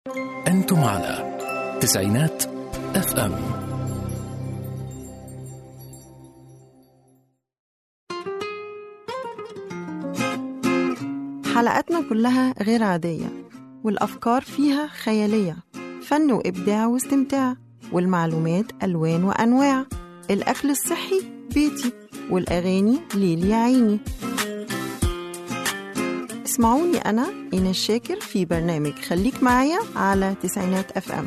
أنتم على تسعينات اف ام حلقاتنا كلها غير عادية والأفكار فيها خيالية فن وإبداع واستمتاع والمعلومات ألوان وأنواع الأكل الصحي بيتي والأغاني ليلي يا عيني اسمعوني أنا إيناس شاكر في برنامج خليك معايا على تسعينات أف أم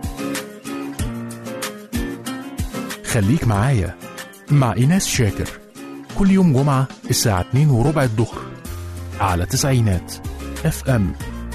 خليك معايا مع إيناس شاكر كل يوم جمعة الساعة 2 وربع الظهر على تسعينات اف ام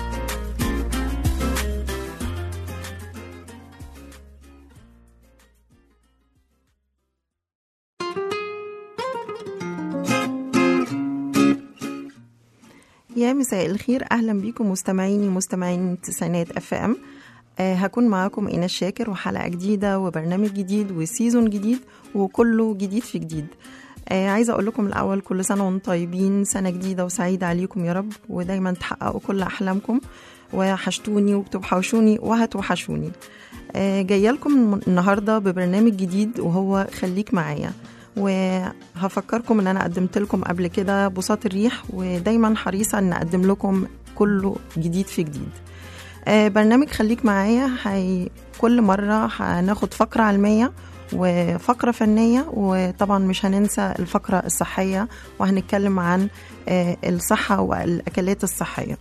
يا مساء الخير أهلا بيكم مستمعيني مستمعين تسعينات أف أم آه هكون معاكم إيناس شاكر وحلقة جديدة وبرنامج جديد وسيزون جديد وكله جديد في جديد آه عايزة أقول لكم الأول كل سنة وانتم طيبين سنة جديدة وسعيدة عليكم يا رب ودايما تحققوا كل أحلامكم وحشتوني وبتوحشوني وهتوحشوني آه جاية لكم النهاردة ببرنامج جديد وهو خليك معايا وهفكركم ان انا قدمت لكم قبل كده بساط الريح ودايما حريصه ان اقدم لكم كله جديد في جديد آه برنامج خليك معايا هي كل مره هناخد فقره علميه وفقرة فنية وطبعا مش هننسى الفقرة الصحية وهنتكلم عن آه الصحة والأكلات الصحية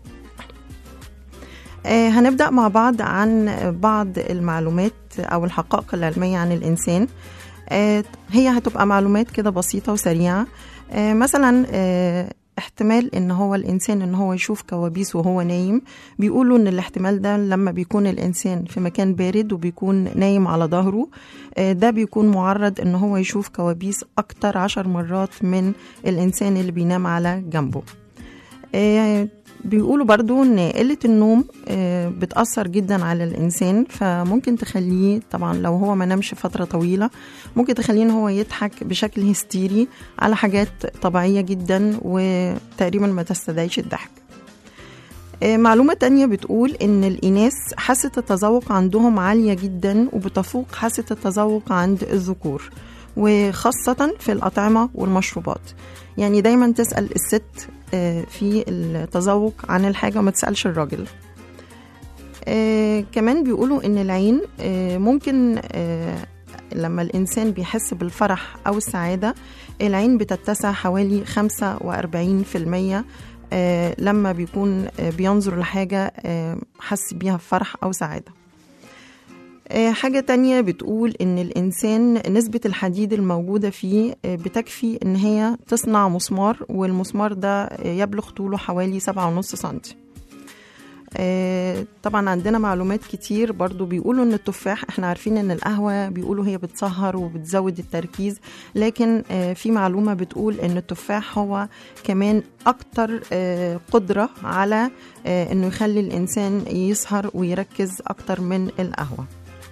آه هنبدأ مع بعض عن بعض المعلومات أو الحقائق العلمية عن الإنسان آه هي هتبقى معلومات كده بسيطة وسريعة آه مثلا آه احتمال ان هو الانسان ان هو يشوف كوابيس وهو نايم بيقولوا ان الاحتمال ده لما بيكون الانسان في مكان بارد وبيكون نايم على ظهره ده بيكون معرض ان هو يشوف كوابيس اكتر عشر مرات من الانسان اللي بينام على جنبه بيقولوا برضو ان قلة النوم بتأثر جدا على الإنسان فممكن تخليه طبعا لو هو ما نامش فترة طويلة ممكن تخليه ان هو يضحك بشكل هستيري على حاجات طبيعية جدا وتقريبا ما تستدعيش الضحك معلومة تانية بتقول إن الإناث حاسة التذوق عندهم عالية جدا وبتفوق حاسة التذوق عند الذكور وخاصة في الأطعمة والمشروبات يعني دايما تسأل الست في التذوق عن الحاجة وما تسألش الراجل كمان بيقولوا إن العين ممكن لما الإنسان بيحس بالفرح أو السعادة العين بتتسع حوالي 45% لما بيكون بينظر لحاجة حس بيها بفرح أو سعادة حاجة تانية بتقول إن الإنسان نسبة الحديد الموجودة فيه بتكفي إن هي تصنع مسمار والمسمار ده يبلغ طوله حوالي سبعة ونص سنتي طبعا عندنا معلومات كتير برضو بيقولوا ان التفاح احنا عارفين ان القهوة بيقولوا هي بتسهر وبتزود التركيز لكن في معلومة بتقول ان التفاح هو كمان اكتر قدرة على انه يخلي الانسان يسهر ويركز اكتر من القهوة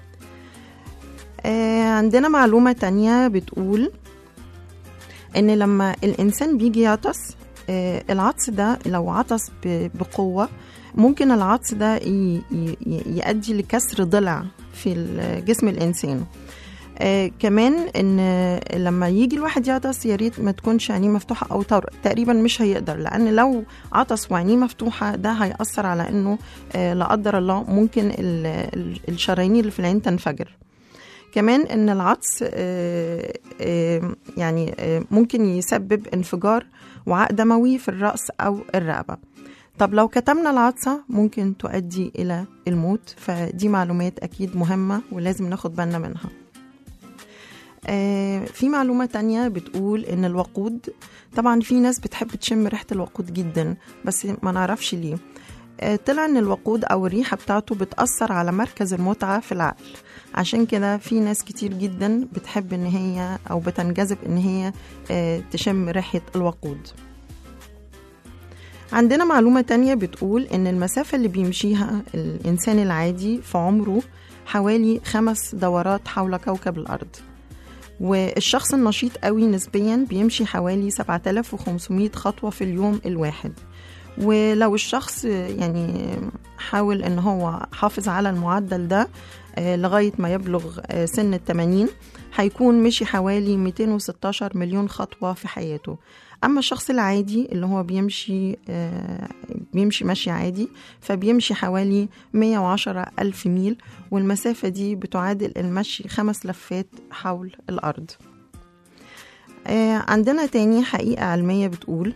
عندنا معلومة تانية بتقول ان لما الانسان بيجي يعطس العطس ده لو عطس بقوة ممكن العطس ده يؤدي لكسر ضلع في جسم الانسان آه كمان ان لما يجي الواحد يعطس يا ريت ما تكونش عينيه مفتوحه او تقريبا مش هيقدر لان لو عطس وعينيه مفتوحه ده هيأثر على انه آه لا قدر الله ممكن الشرايين اللي في العين تنفجر كمان ان العطس آه يعني ممكن يسبب انفجار وعاء دموي في الرأس او الرقبه طب لو كتمنا العطسة ممكن تؤدي إلى الموت فدي معلومات أكيد مهمة ولازم ناخد بالنا منها آه في معلومة تانية بتقول إن الوقود طبعا في ناس بتحب تشم ريحة الوقود جدا بس ما نعرفش ليه آه طلع إن الوقود أو الريحة بتاعته بتأثر على مركز المتعة في العقل عشان كده في ناس كتير جدا بتحب إن هي أو بتنجذب إن هي آه تشم ريحة الوقود عندنا معلومة تانية بتقول إن المسافة اللي بيمشيها الإنسان العادي في عمره حوالي خمس دورات حول كوكب الأرض والشخص النشيط قوي نسبيا بيمشي حوالي 7500 خطوة في اليوم الواحد ولو الشخص يعني حاول ان هو حافظ على المعدل ده آه، لغاية ما يبلغ آه، سن التمانين هيكون مشي حوالي 216 مليون خطوة في حياته أما الشخص العادي اللي هو بيمشي آه، بيمشي مشي عادي فبيمشي حوالي 110 ألف ميل والمسافة دي بتعادل المشي خمس لفات حول الأرض آه، عندنا تاني حقيقة علمية بتقول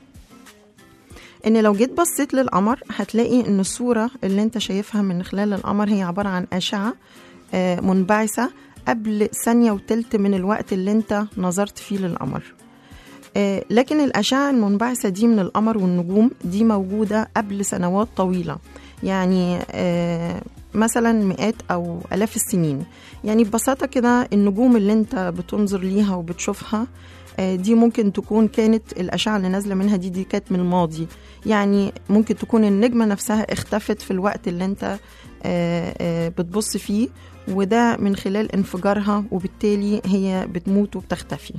ان لو جيت بصيت للقمر هتلاقي ان الصورة اللي انت شايفها من خلال القمر هي عبارة عن أشعة آه، منبعثة قبل ثانية وتلت من الوقت اللي انت نظرت فيه للقمر آه، لكن الأشعة المنبعثة دي من القمر والنجوم دي موجودة قبل سنوات طويلة يعني آه، مثلا مئات أو آلاف السنين يعني ببساطة كده النجوم اللي انت بتنظر ليها وبتشوفها آه، دي ممكن تكون كانت الأشعة اللي نازلة منها دي دي كانت من الماضي يعني ممكن تكون النجمة نفسها اختفت في الوقت اللي انت آه، آه، بتبص فيه وده من خلال انفجارها وبالتالي هي بتموت وبتختفي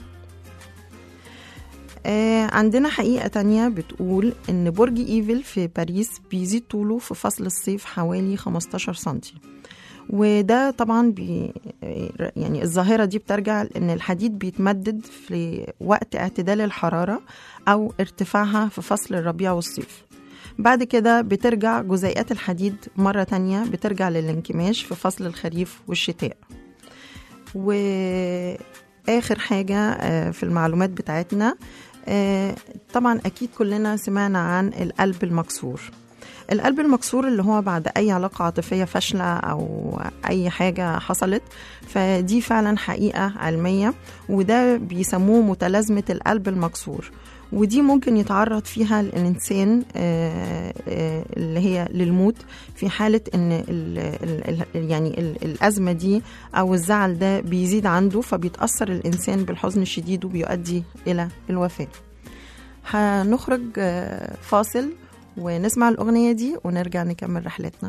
آه، عندنا حقيقة تانية بتقول إن برج إيفل في باريس بيزيد طوله في فصل الصيف حوالي 15 سنتي وده طبعا بي يعني الظاهرة دي بترجع لأن الحديد بيتمدد في وقت اعتدال الحرارة أو ارتفاعها في فصل الربيع والصيف بعد كده بترجع جزيئات الحديد مرة تانية بترجع للانكماش في فصل الخريف والشتاء وآخر حاجة آه، في المعلومات بتاعتنا آه، طبعا أكيد كلنا سمعنا عن القلب المكسور القلب المكسور اللي هو بعد أي علاقة عاطفية فاشلة أو أي حاجة حصلت فدي فعلا حقيقة علمية وده بيسموه متلازمة القلب المكسور ودي ممكن يتعرض فيها الإنسان آه، آه، اللي هي للموت في حالة إن ال ال ال يعني ال الأزمة دي أو الزعل ده بيزيد عنده فبيتأثر الإنسان بالحزن الشديد وبيؤدي إلى الوفاة هنخرج آه، فاصل ونسمع الأغنية دي ونرجع نكمل رحلتنا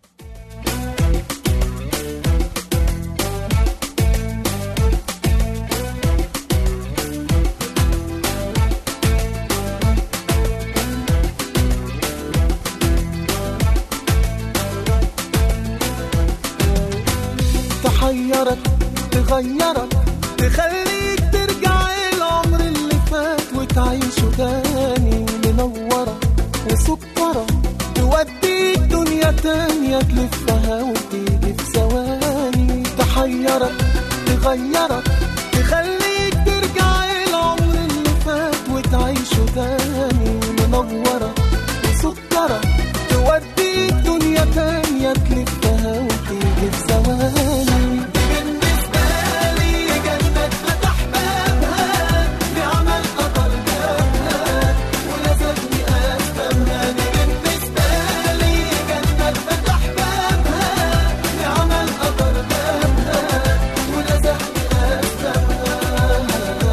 تحيرك تغيرك تخليك ترجع العمر اللي فات وتعيشه تاني منورة وسكرة توديك دنيا تانية تلفها وتيجي في ثواني تحيرك تغيرك تخليك ترجع العمر اللي فات وتعيشه تاني منورة وسكرة توديك دنيا تانية تلفها وتيجي في ثواني بالنسبة لي جنة فتح بابها بعمل قطر جابها ولازمني أفهمها دي بالنسبة لي جنة فتح بابها بعمل قطر جابها ولازمني أفهمها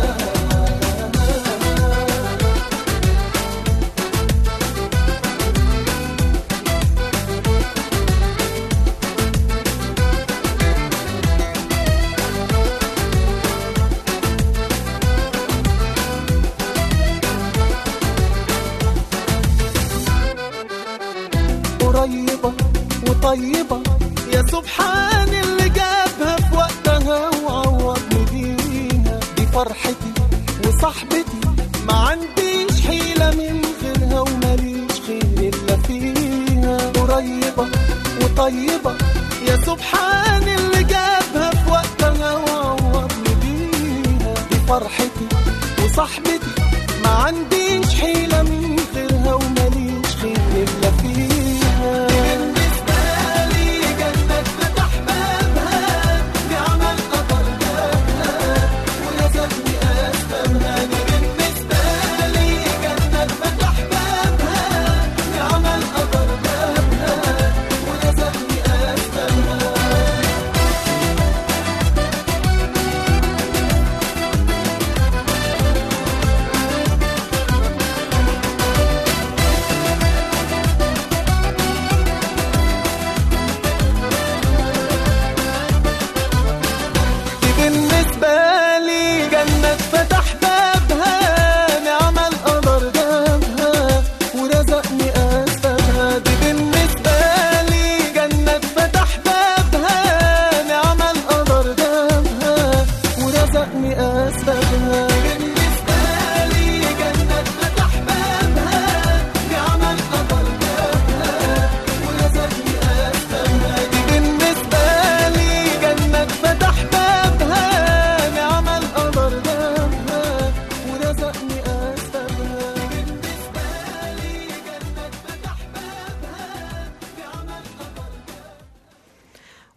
قريبة وطيبة يا سبحان اللي جابها في وقتها وعوضني بيها دي فرحتي وصاحبتي ما عنديش حيلة من غيرها وماليش خير إلا فيها قريبة وطيبة يا سبحان اللي جابها في وقتها وعوضني بيها دي فرحتي وصاحبتي ما عنديش حيلة من غيرها وماليش خير إلا فيها بالنسبة لي جنة فتح بابها بعمل قطر جابها ولازمني أفهمها دي بالنسبة لي جنة فتح بابها بعمل قطر جابها ولازمني أفهمها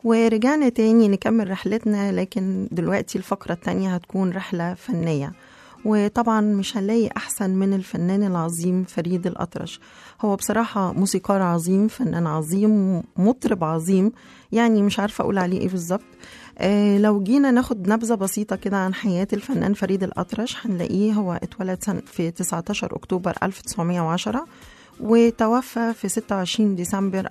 ورجعنا تاني نكمل رحلتنا لكن دلوقتي الفقرة التانية هتكون رحلة فنية وطبعا مش هنلاقي أحسن من الفنان العظيم فريد الأطرش هو بصراحة موسيقار عظيم فنان عظيم مطرب عظيم يعني مش عارفة أقول عليه إيه بالظبط آه لو جينا ناخد نبذة بسيطة كده عن حياة الفنان فريد الأطرش هنلاقيه هو اتولد سنة في 19 أكتوبر 1910 وتوفى في 26 ديسمبر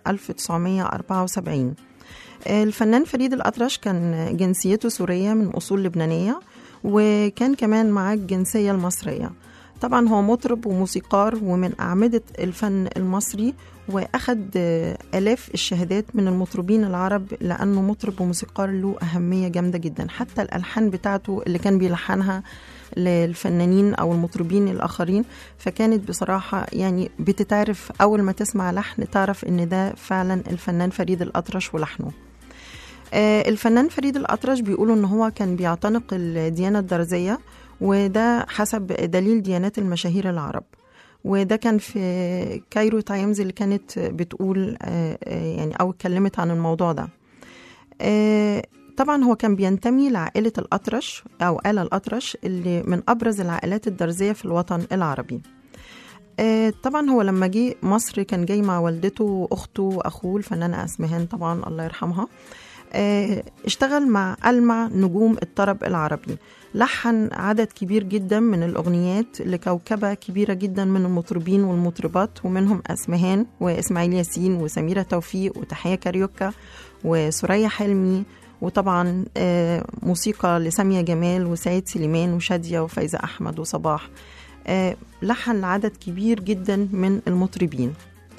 1974 الفنان فريد الأطرش كان جنسيته سورية من أصول لبنانية وكان كمان معاه الجنسية المصرية طبعا هو مطرب وموسيقار ومن أعمدة الفن المصري وأخد آلاف الشهادات من المطربين العرب لأنه مطرب وموسيقار له أهمية جامدة جدا حتى الألحان بتاعته اللي كان بيلحنها للفنانين أو المطربين الآخرين فكانت بصراحة يعني بتتعرف أول ما تسمع لحن تعرف إن ده فعلا الفنان فريد الأطرش ولحنه آه، الفنان فريد الأطرش بيقولوا إن هو كان بيعتنق الديانة الدرزية وده حسب دليل ديانات المشاهير العرب وده كان في كايرو تايمز اللي كانت بتقول آه، آه، يعني أو اتكلمت عن الموضوع ده آه، طبعا هو كان بينتمي لعائلة الأطرش أو آل الأطرش اللي من أبرز العائلات الدرزية في الوطن العربي آه، طبعا هو لما جه مصر كان جاي مع والدته واخته واخوه الفنانه اسمهان طبعا الله يرحمها آه، اشتغل مع ألمع نجوم الطرب العربي لحن عدد كبير جدا من الأغنيات لكوكبة كبيرة جدا من المطربين والمطربات ومنهم أسمهان وإسماعيل ياسين وسميرة توفيق وتحية كاريوكا وسوريا حلمي وطبعا آه، موسيقى لسامية جمال وسيد سليمان وشادية وفايزة أحمد وصباح آه، لحن عدد كبير جدا من المطربين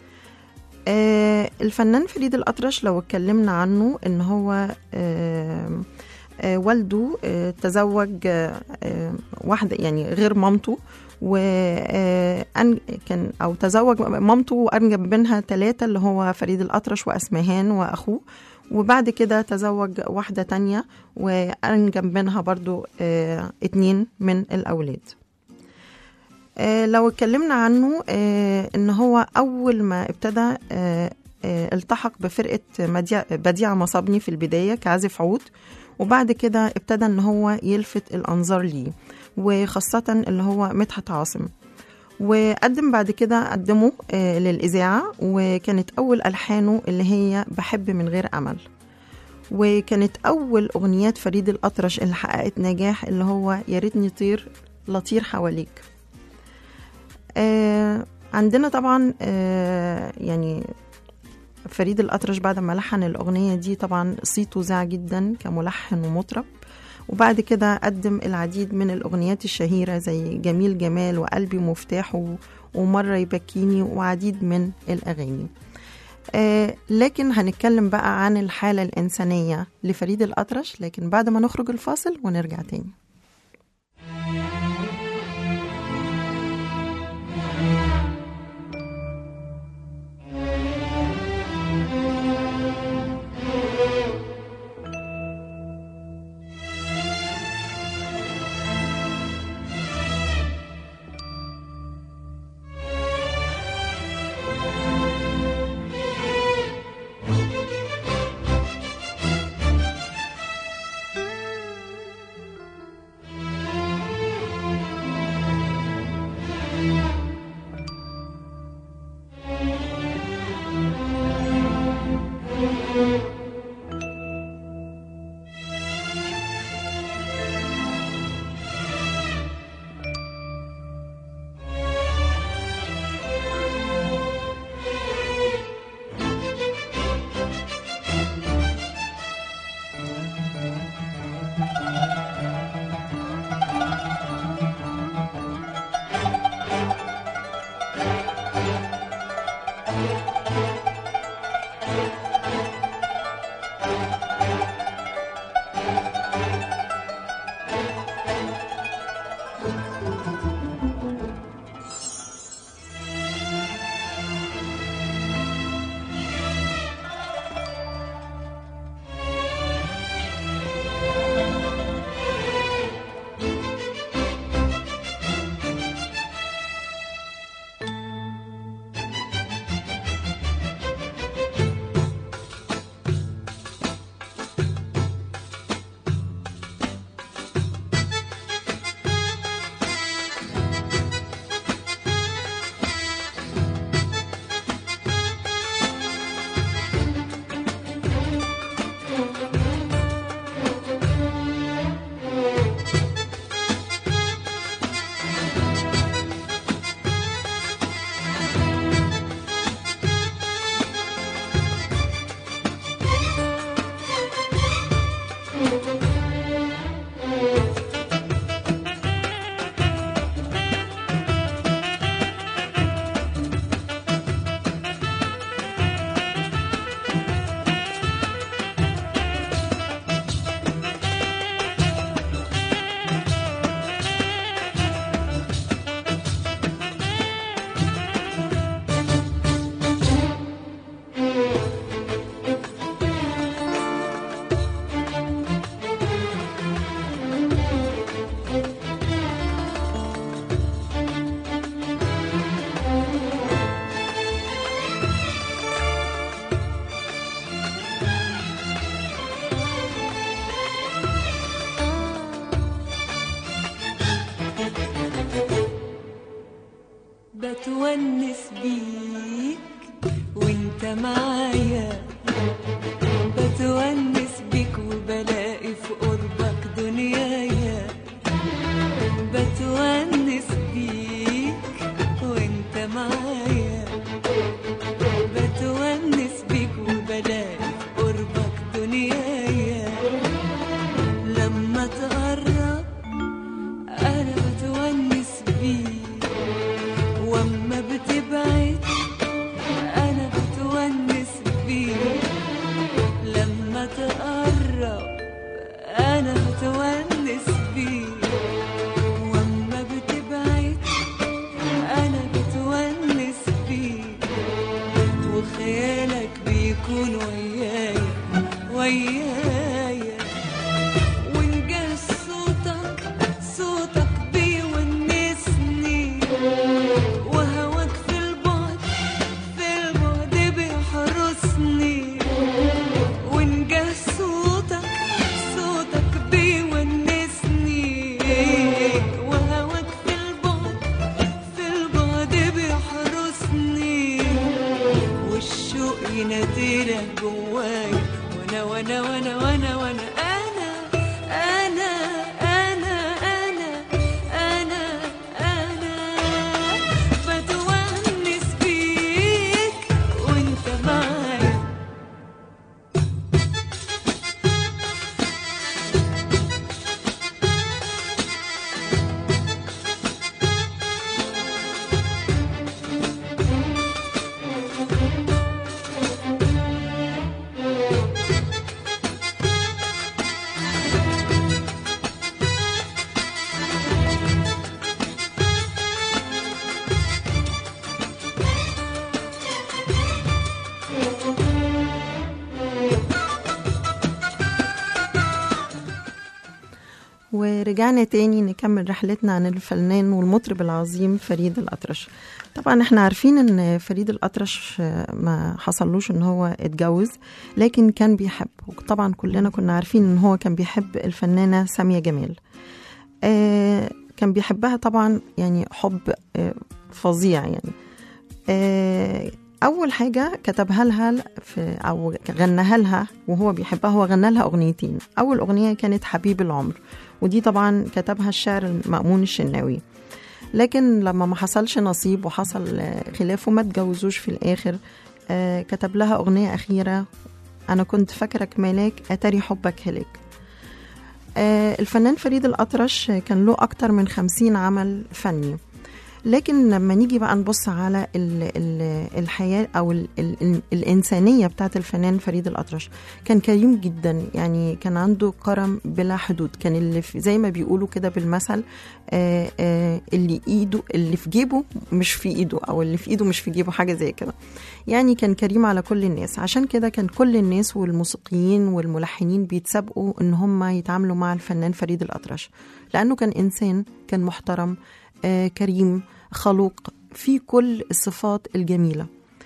آه، الفنان فريد الأطرش لو اتكلمنا عنه إن هو آه، آه، والده آه، تزوج آه، آه، واحدة يعني غير مامته و آه، أن- كان أو تزوج مامته وأنجب منها ثلاثة اللي هو فريد الأطرش وأسمهان وأخوه وبعد كده تزوج واحدة تانية وأنجب منها برضو آه، اتنين من الأولاد آه، لو اتكلمنا عنه آه، ان هو اول ما ابتدى آه، آه، التحق بفرقه مديع- بديع مصابني في البدايه كعازف عود وبعد كده ابتدى ان هو يلفت الانظار ليه وخاصه اللي هو مدحت عاصم وقدم بعد كده قدمه آه، للإذاعة وكانت أول ألحانه اللي هي بحب من غير أمل وكانت أول أغنيات فريد الأطرش اللي حققت نجاح اللي هو يا ريتني طير لطير حواليك آه عندنا طبعا آه يعني فريد الأطرش بعد ما لحن الأغنية دي طبعا صيته ذاع جدا كملحن ومطرب وبعد كده قدم العديد من الأغنيات الشهيرة زي جميل جمال وقلبي مفتاح و- ومرة يبكيني وعديد من الأغاني آه لكن هنتكلم بقى عن الحالة الإنسانية لفريد الأطرش لكن بعد ما نخرج الفاصل ونرجع تاني فيك واما بتبعد انا بتونس بيك وخيالك بيكون ويايا ويايا ونجاه صوتك صوتك بيونسني وهواك في البعد في البعد بيحرسني ونجاه صوتك صوتك بيونسني وهواك في البعد في البعد بيحرسني والشوق يناديلك جوايا وانا وانا وانا وانا وانا انا انا انا انا انا انا بتونس بيك وانت معايا ورجعنا تاني نكمل رحلتنا عن الفنان والمطرب العظيم فريد الأطرش طبعا احنا عارفين ان فريد الأطرش ما حصلوش ان هو اتجوز لكن كان بيحب وطبعا كلنا كنا عارفين ان هو كان بيحب الفنانة سامية جمال آه كان بيحبها طبعا يعني حب آه فظيع يعني آه اول حاجه كتبها لها في او غناها لها وهو بيحبها هو غنى لها اغنيتين اول اغنيه كانت حبيب العمر ودي طبعا كتبها الشاعر المأمون الشناوي لكن لما ما حصلش نصيب وحصل آه، خلاف وما اتجوزوش في الاخر آه، كتب لها اغنيه اخيره انا كنت فاكرك ملاك اتاري حبك هلك آه، الفنان فريد الأطرش كان له أكتر من خمسين عمل فني لكن لما نيجي بقى نبص على ال ال الحياة أو ال ال الإنسانية بتاعت الفنان فريد الأطرش كان كريم جدا يعني كان عنده كرم بلا حدود كان اللي في زي ما بيقولوا كده بالمثل آه آه اللي إيده اللي في جيبه مش في إيده أو اللي في إيده مش في جيبه حاجة زي كده يعني كان كريم على كل الناس عشان كده كان كل الناس والموسيقيين والملحنين بيتسابقوا ان هم يتعاملوا مع الفنان فريد الأطرش لأنه كان إنسان كان محترم آه كريم خلوق في كل الصفات الجميلة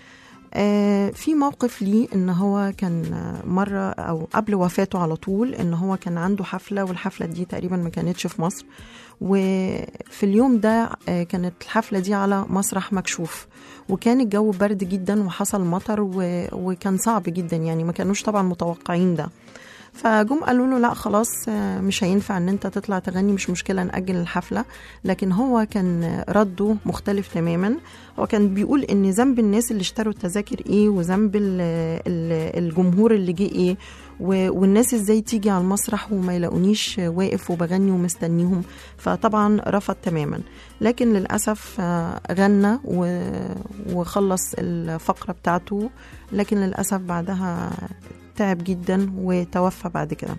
آه في موقف ليه ان هو كان آه، مرة او قبل وفاته على طول ان هو كان عنده حفلة والحفلة دي تقريبا ما كانتش في مصر وفي اليوم ده آه، كانت الحفلة دي على مسرح مكشوف وكان الجو برد جدا وحصل مطر و... وكان صعب جدا يعني ما كانوش طبعا متوقعين ده فجم قالوا له لا خلاص آه، مش هينفع ان انت تطلع تغني مش مشكله ناجل الحفله لكن هو كان رده مختلف تماما هو كان بيقول ان ذنب الناس اللي اشتروا التذاكر ايه وذنب ال- ال- الجمهور اللي جه ايه و- والناس ازاي تيجي على المسرح وما يلاقونيش واقف وبغني ومستنيهم فطبعا رفض تماما لكن للاسف آه، غنى و- وخلص الفقره بتاعته لكن للاسف بعدها تعب جدا وتوفى بعد كده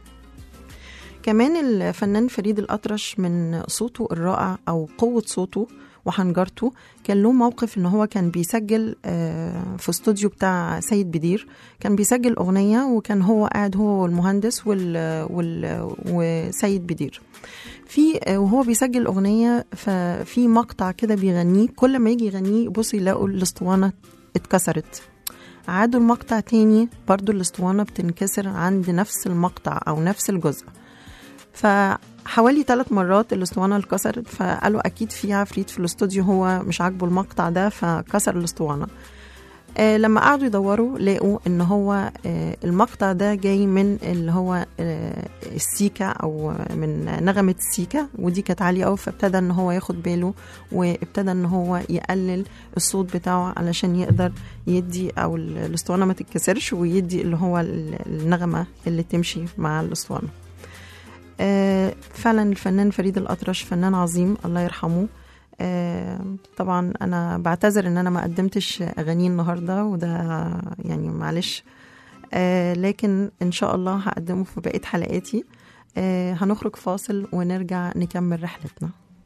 كمان الفنان فريد الأطرش من صوته الرائع أو قوة صوته وحنجرته كان له موقف ان هو كان بيسجل آه، في استوديو بتاع سيد بدير كان بيسجل اغنيه وكان هو قاعد هو والمهندس وال, وال وسيد بدير في آه، وهو بيسجل اغنيه ففي مقطع كده بيغنيه كل ما يجي يغنيه يبص يلاقوا الاسطوانه اتكسرت عادوا المقطع تاني برضو الاسطوانة بتنكسر عند نفس المقطع أو نفس الجزء فحوالي ثلاث مرات الاسطوانة اتكسرت فقالوا أكيد في عفريت في الاستوديو هو مش عاجبه المقطع ده فكسر الاسطوانة آه لما قعدوا يدوروا لقوا ان هو آه المقطع ده جاي من اللي هو آه السيكا او من نغمة السيكا ودي كانت عالية قوي فابتدى ان هو ياخد باله وابتدى ان هو يقلل الصوت بتاعه علشان يقدر يدي او ال- الاسطوانة ما تتكسرش ويدي اللي هو ال- النغمة اللي تمشي مع الاسطوانة آه فعلا الفنان فريد الأطرش فنان عظيم الله يرحمه آه، طبعا انا بعتذر ان انا ما قدمتش اغاني النهارده وده يعني معلش آه، لكن ان شاء الله هقدمه في بقيه حلقاتي آه هنخرج فاصل ونرجع نكمل رحلتنا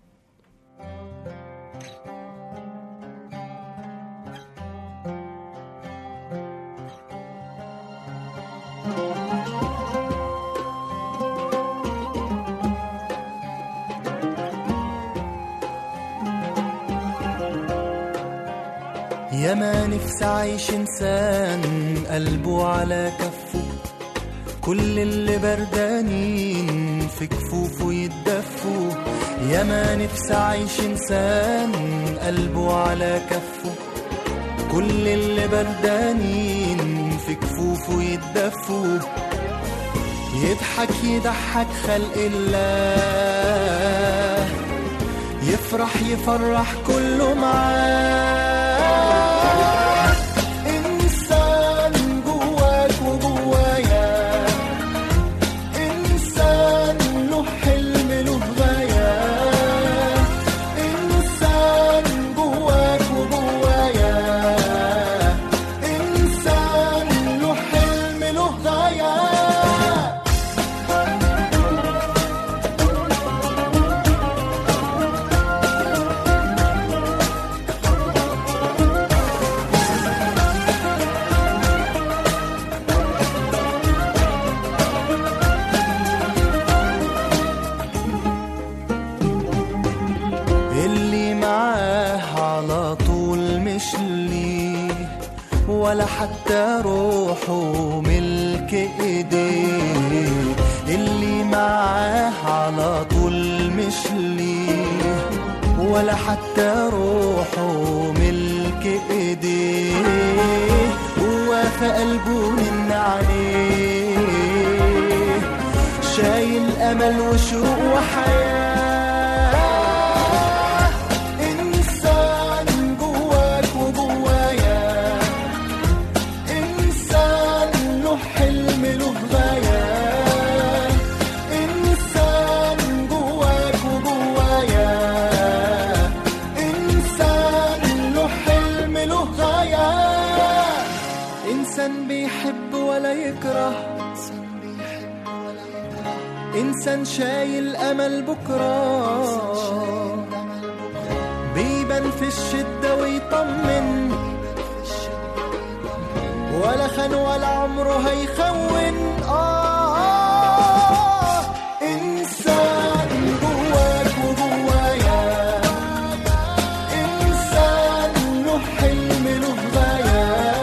يا ما نفسي عايش انسان قلبه على كفه كل اللي بردانين في كفوفه يتدفوا يا ما نفسي عايش انسان قلبه على كفه كل اللي بردانين في كفوفه يتدفوا يضحك يضحك خلق الله يفرح يفرح كله معاه إنسان جواك وجوايا إنسان له حلم له غاية إنسان جواك وجوايا إنسان له حلم له غاية اللي معاه على طول مش ليه ولا حتى روحه ملك ايديه اللي معاه على طول مش ليه ولا حتى روحه ملك ايديه هو في قلبه من عليه شايل امل وشوق وحياه انسان جواك وجوايا انسان له حلم له غايه انسان جواك وجوايا انسان له حلم له غايه انسان بيحب ولا يكره إنسان شايل أمل بكرة بيبان في الشدة ويطمن ولا خان ولا عمره هيخون آه, آه إنسان جواك وجوايا إنسان له حلم له غاية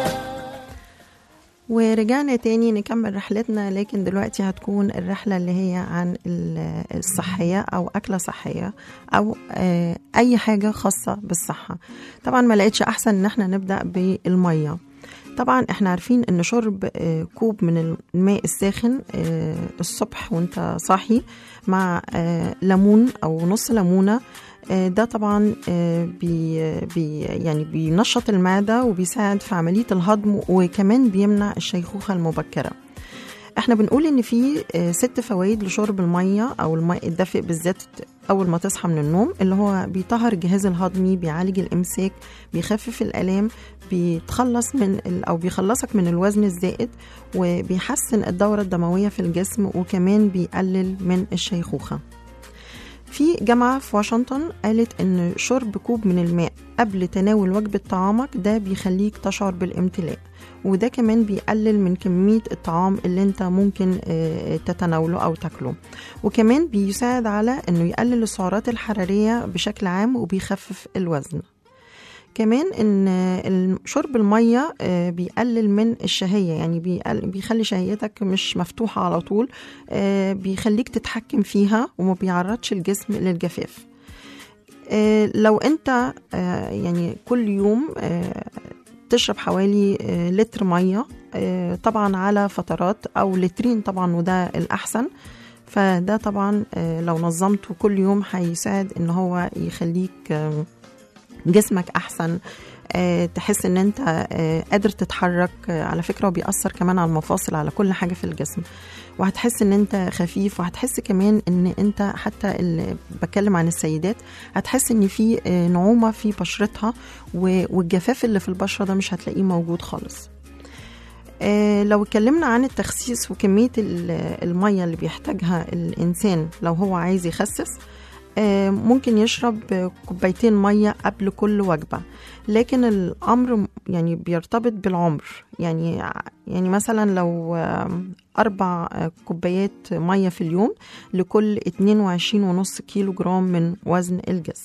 ورجعنا تاني نكمل رحلتنا لكن دلوقتي هتكون الرحلة اللي هي عن ال- الصحية أو أكلة صحية أو آه، أي حاجة خاصة بالصحة طبعا ما لقيتش أحسن إن احنا نبدأ بالمية طبعا احنا عارفين ان شرب آه، كوب من الماء الساخن آه، الصبح وانت صاحي مع آه، ليمون او نص ليمونه آه، ده طبعا آه، بي بي يعني بينشط المعده وبيساعد في عمليه الهضم وكمان بيمنع الشيخوخه المبكره احنا بنقول ان في آه، ست فوائد لشرب الميه او الماء الدافئ بالذات اول ما تصحى من النوم اللي هو بيطهر الجهاز الهضمي بيعالج الامساك بيخفف الالام بيتخلص من ال- او بيخلصك من الوزن الزائد وبيحسن الدوره الدمويه في الجسم وكمان بيقلل من الشيخوخه في جامعة في واشنطن قالت إن شرب كوب من الماء قبل تناول وجبة طعامك ده بيخليك تشعر بالامتلاء وده كمان بيقلل من كمية الطعام اللي انت ممكن آه، تتناوله أو تاكله وكمان بيساعد على إنه يقلل السعرات الحرارية بشكل عام وبيخفف الوزن كمان ان ال- شرب الميه آه، بيقلل من الشهيه يعني بيقل- بيخلي شهيتك مش مفتوحه على طول آه، بيخليك تتحكم فيها وما بيعرضش الجسم للجفاف آه، لو انت آه، يعني كل يوم آه، تشرب حوالي آه، لتر ميه آه، طبعا على فترات او لترين طبعا وده الاحسن فده طبعا آه، لو نظمته كل يوم هيساعد ان هو يخليك آه، جسمك احسن آه، تحس ان انت آه، قادر تتحرك آه، على فكره وبيأثر كمان على المفاصل على كل حاجه في الجسم وهتحس ان انت خفيف وهتحس كمان ان انت حتى اللي بتكلم عن السيدات هتحس ان في آه، نعومه في بشرتها و- والجفاف اللي في البشره ده مش هتلاقيه موجود خالص آه، لو اتكلمنا عن التخسيس وكمية ال- المية اللي بيحتاجها الإنسان لو هو عايز يخسس آه، ممكن يشرب كوبايتين مية قبل كل وجبة لكن الأمر م- يعني بيرتبط بالعمر يعني يعني مثلا لو آه، أربع آه، كوبايات مية في اليوم لكل 22.5 كيلو جرام من وزن الجسم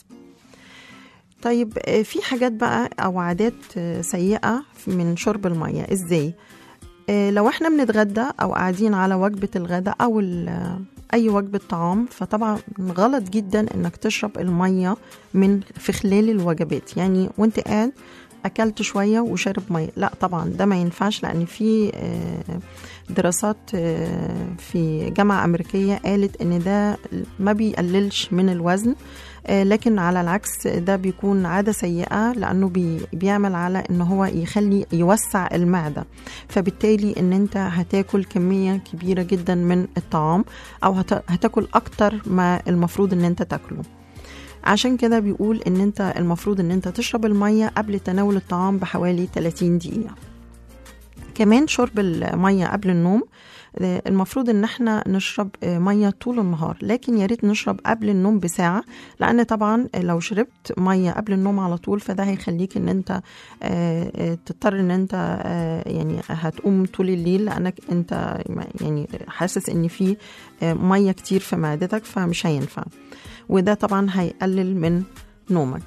طيب آه، في حاجات بقى أو عادات آه، سيئة من شرب المية إزاي؟ آه، لو احنا بنتغدى او قاعدين على وجبة الغداء او ال- اي وجبة طعام فطبعا غلط جدا انك تشرب المية من في خلال الوجبات يعني وانت قاعد اكلت شوية وشرب مية لا طبعا ده ما ينفعش لان في آه، دراسات آه، في جامعة امريكية قالت ان ده ما بيقللش من الوزن آه، لكن على العكس ده بيكون عادة سيئة لأنه بي بيعمل على إن هو يخلي يوسع المعدة فبالتالي إن أنت هتاكل كمية كبيرة جدا من الطعام أو هت- هتاكل أكتر ما المفروض إن أنت تاكله عشان كده بيقول إن أنت المفروض إن أنت تشرب المية قبل تناول الطعام بحوالي 30 دقيقة كمان شرب المية قبل النوم آه، المفروض ان احنا نشرب آه، ميه طول النهار لكن يا ريت نشرب قبل النوم بساعه لان طبعا لو شربت ميه قبل النوم على طول فده هيخليك ان انت آه، آه، تضطر ان انت آه، يعني هتقوم طول الليل لانك انت يعني حاسس ان في آه، ميه كتير في معدتك فمش هينفع وده طبعا هيقلل من نومك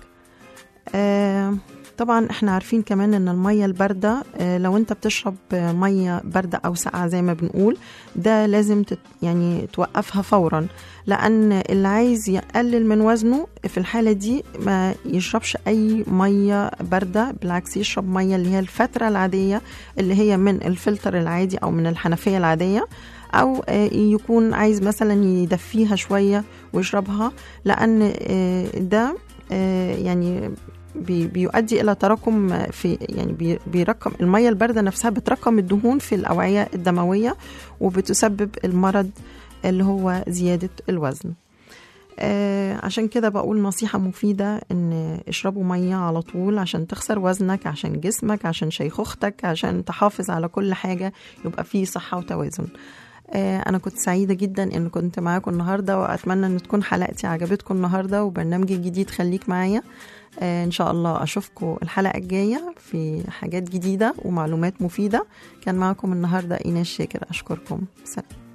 آه، طبعا احنا عارفين كمان ان الميه البارده آه، لو انت بتشرب آه، ميه بارده او ساقعه زي ما بنقول ده لازم تت يعني توقفها فورا لان اللي عايز يقلل من وزنه في الحاله دي ما يشربش اي ميه بارده بالعكس يشرب ميه اللي هي الفتره العاديه اللي هي من الفلتر العادي او من الحنفيه العاديه او آه، يكون عايز مثلا يدفيها شويه ويشربها لان آه، ده آه، يعني بي- بيؤدي الى تراكم في يعني بي- بيرقم الميه البارده نفسها بترقم الدهون في الاوعيه الدمويه وبتسبب المرض اللي هو زياده الوزن آه عشان كده بقول نصيحة مفيدة إن اشربوا مية على طول عشان تخسر وزنك عشان جسمك عشان شيخوختك عشان تحافظ على كل حاجة يبقى فيه صحة وتوازن آه أنا كنت سعيدة جدا إن كنت معاكم النهاردة وأتمنى إن تكون حلقتي عجبتكم النهاردة وبرنامجي الجديد خليك معايا آه إن شاء الله أشوفكم الحلقة الجاية في حاجات جديدة ومعلومات مفيدة كان معكم النهاردة إيناس شاكر أشكركم سلام